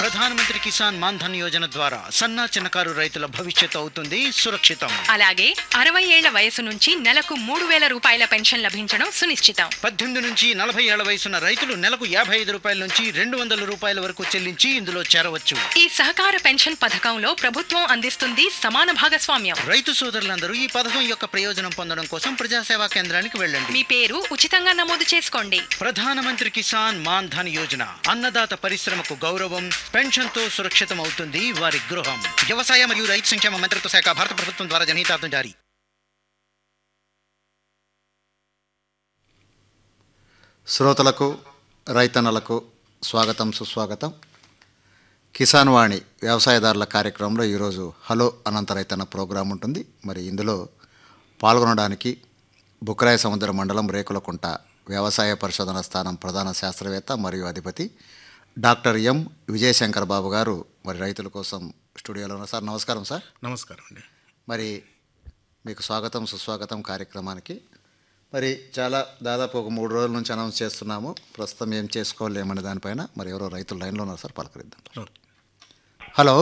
ప్రధానమంత్రి కిసాన్ మాన్ ధన్ యోజన ద్వారా సన్నా చిన్నకారు రైతుల భవిష్యత్తు అవుతుంది సురక్షితం అలాగే అరవై ఏళ్ల వయసు నుంచి నెలకు మూడు వేల రూపాయల పెన్షన్ లభించడం సునిశ్చితం పద్దెనిమిది నుంచి నలభై ఏళ్ల వయసున్న రైతులు నెలకు యాభై ఐదు రూపాయల నుంచి రెండు వందల రూపాయల వరకు చెల్లించి ఇందులో చేరవచ్చు ఈ సహకార పెన్షన్ పథకంలో ప్రభుత్వం అందిస్తుంది సమాన భాగస్వామ్యం రైతు సోదరులందరూ ఈ పథకం యొక్క ప్రయోజనం పొందడం కోసం ప్రజాసేవా కేంద్రానికి వెళ్ళండి మీ పేరు ఉచితంగా నమోదు చేసుకోండి ప్రధానమంత్రి కిసాన్ మాన్ ధన్ యోజన అన్నదాత పరిశ్రమకు గౌరవం పెన్షన్తో సురక్షితం అవుతుంది వారి గృహం వ్యవసాయ మరియు రైతు సంక్షేమ మంత్రిత్వ శాఖ భారత ప్రభుత్వం ద్వారా జనహితార్థం జారీ శ్రోతలకు రైతన్నలకు స్వాగతం సుస్వాగతం కిసాన్ వాణి వ్యవసాయదారుల కార్యక్రమంలో ఈరోజు హలో అనంత రైతన్న ప్రోగ్రాం ఉంటుంది మరి ఇందులో పాల్గొనడానికి బుక్రాయ సముద్ర మండలం రేకులకుంట వ్యవసాయ పరిశోధన స్థానం ప్రధాన శాస్త్రవేత్త మరియు అధిపతి డాక్టర్ ఎం విజయశంకర్ బాబు గారు మరి రైతుల కోసం స్టూడియోలో ఉన్నారు సార్ నమస్కారం సార్ నమస్కారం అండి మరి మీకు స్వాగతం సుస్వాగతం కార్యక్రమానికి మరి చాలా దాదాపు ఒక మూడు రోజుల నుంచి అనౌన్స్ చేస్తున్నాము ప్రస్తుతం ఏం చేసుకోలేమనే దానిపైన మరి ఎవరో రైతులు లైన్లో ఉన్నారు సార్ పలకరిద్దాం ఓకే. హలో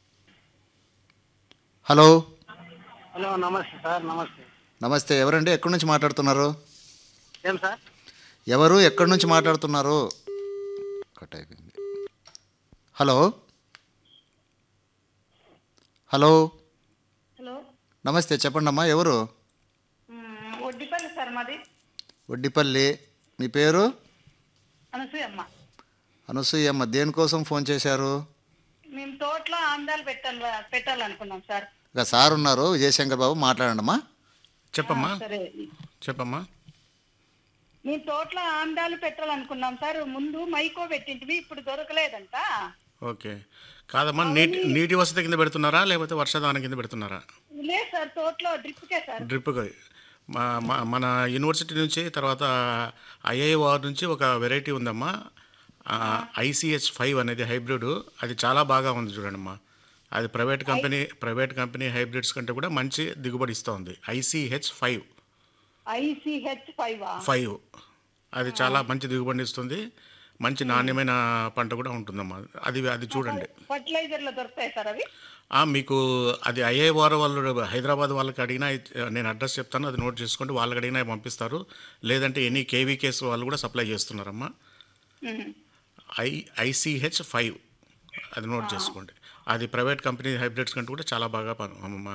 హలో హలో నమస్తే సార్ నమస్తే నమస్తే ఎవరండి ఎక్కడి నుంచి మాట్లాడుతున్నారు ఏం సార్ ఎవరు ఎక్కడి నుంచి మాట్లాడుతున్నారు కట్ అయిపోయింది హలో హలో హలో నమస్తే చెప్పండి అమ్మా ఎవరు మ్మ్, వడ్డిపల్లి సార్ మాది వడ్డిపల్లి మీ పేరు అనసూయమ్మ అనసూయమ్మ దేనికోసం ఫోన్ చేశారు మేము తోటలో ఆందాలు పెట్టాలి పెట్టాలనుకున్నాం సార్ ఇక సార్ ఉన్నారు విజయశంకర్ బాబు మాట్లాడండి అమ్మా చెప్పమ్మా సరే చెప్పమ్మా మేము తోటలో ఆందాలు పెట్టాలనుకున్నాం సార్ ముందు మైకో పెట్టింటివి ఇప్పుడు దొరకలేదంట ఓకే కాదమ్మా నీటి నీటి వసతి కింద పెడుతున్నారా లేకపోతే వర్షాధారం కింద పెడుతున్నారా లేదు సార్ తోటలో డ్రిప్కే సార్ డ్రిప్ మా మా- మన యూనివర్సిటీ నుంచి తర్వాత ఐఐఓఆర్ నుంచి ఒక వెరైటీ ఉందమ్మా ఐసిహెచ్ ఫైవ్ అనేది హైబ్రిడ్ అది చాలా బాగా ఉంది చూడండమ్మా అది private company private company hybrids కంటే కూడా మంచి దిగుబడి ఇస్తుంది ICH five ICH five five అది చాలా మంచి దిగుబడి ఇస్తుంది మంచి నాణ్యమైన పంట కూడా ఉంటుందమ్మా అది అది చూడండి ఫర్టిలైజర్లో దొరుకుతాయి సార్ అవి ఆ, మీకు అది ఐఏఆర్ వాళ్ళు హైదరాబాద్ వాళ్ళకి అడిగినా ఇ- నేను అడ్రస్ చెప్తాను అది నోట్ చేసుకోండి వాళ్ళకి అడిగినా పంపిస్తారు లేదంటే ఎనీ కేవీకేస్ వాళ్ళు కూడా సప్లై చేస్తున్నారమ్మా మ్మ్. ఐ ఐసిహెచ్ ఫైవ్ అది నోట్ చేసుకోండి అది ప్రైవేట్ కంపెనీ హైబ్రిడ్స్ కంటే కూడా చాలా బాగా పని-